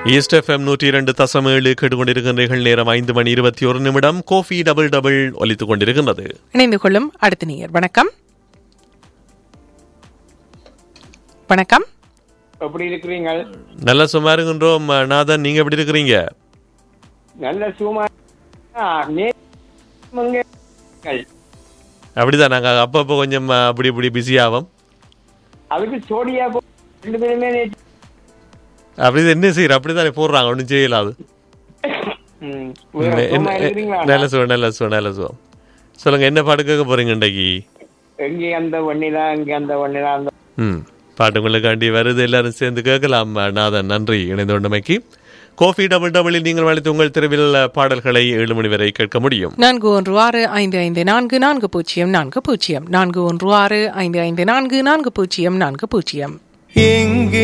east FM நூற்றி இரண்டு தசம் ஏழு கேட்டுக்கொண்டிருக்கின்றீர்கள் நேரம் ஐந்து மணி இருபத்தி ஒரு நிமிடம் கோஃபி டபுள் டபுள் ஒலித்துக் கொண்டிருக்கின்றது இணைந்து கொள்ளும் அடுத்த நேயர் வணக்கம் வணக்கம் எப்படி இருக்கிறீங்க நல்ல சும்மா இருக்கின்றோம் நாதன் நீங்க எப்படி இருக்கிறீங்க நல்ல சும்மா நேர்மங்க அப்படிதான் நாங்க அப்பப்போ கொஞ்சம் அஹ், அப்படி இப்படி பிஸி ஆவோம் அதுக்கு சோடியா போ- ரெண்டு பேருமே நேற்று அப்படி என்ன செய்யற அப்படித்தானே போடுறாங்க ஒன்றும் செய்யலாது ம், வேற சும்மா இருக்கிறீங்களா நல்ல சுகம் நல்ல சுகம் நல்ல சுகம் சொல்லுங்க என்ன பாட்டு கேட்க போறீங்க இன்றைக்கு எங்கே அந்த வண்ணிதான் இங்கே அந்த வண்ணிதான் அந்த ம் பாட்டுங்களுக்காண்டி வருது எல்லாரும் சேர்ந்து கேட்கலாம் நாதன் நன்றி இணைந்து கொண்டமைக்கு கோஃபி டபுள் டபுளில் நீங்கள் அழைத்து உங்கள் தெருவில் பாடல்களை ஏழு மணி வரை கேட்க முடியும் நான்கு ஒன்று ஆறு ஐந்து ஐந்து நான்கு நான்கு பூஜ்ஜியம் நான்கு பூஜ்ஜியம் நான்கு ஒன்று ஆறு ஐந்து ஐந்து நான்கு நான்கு பூஜ்ஜியம் நான்கு பூஜ்ஜியம் எங்கே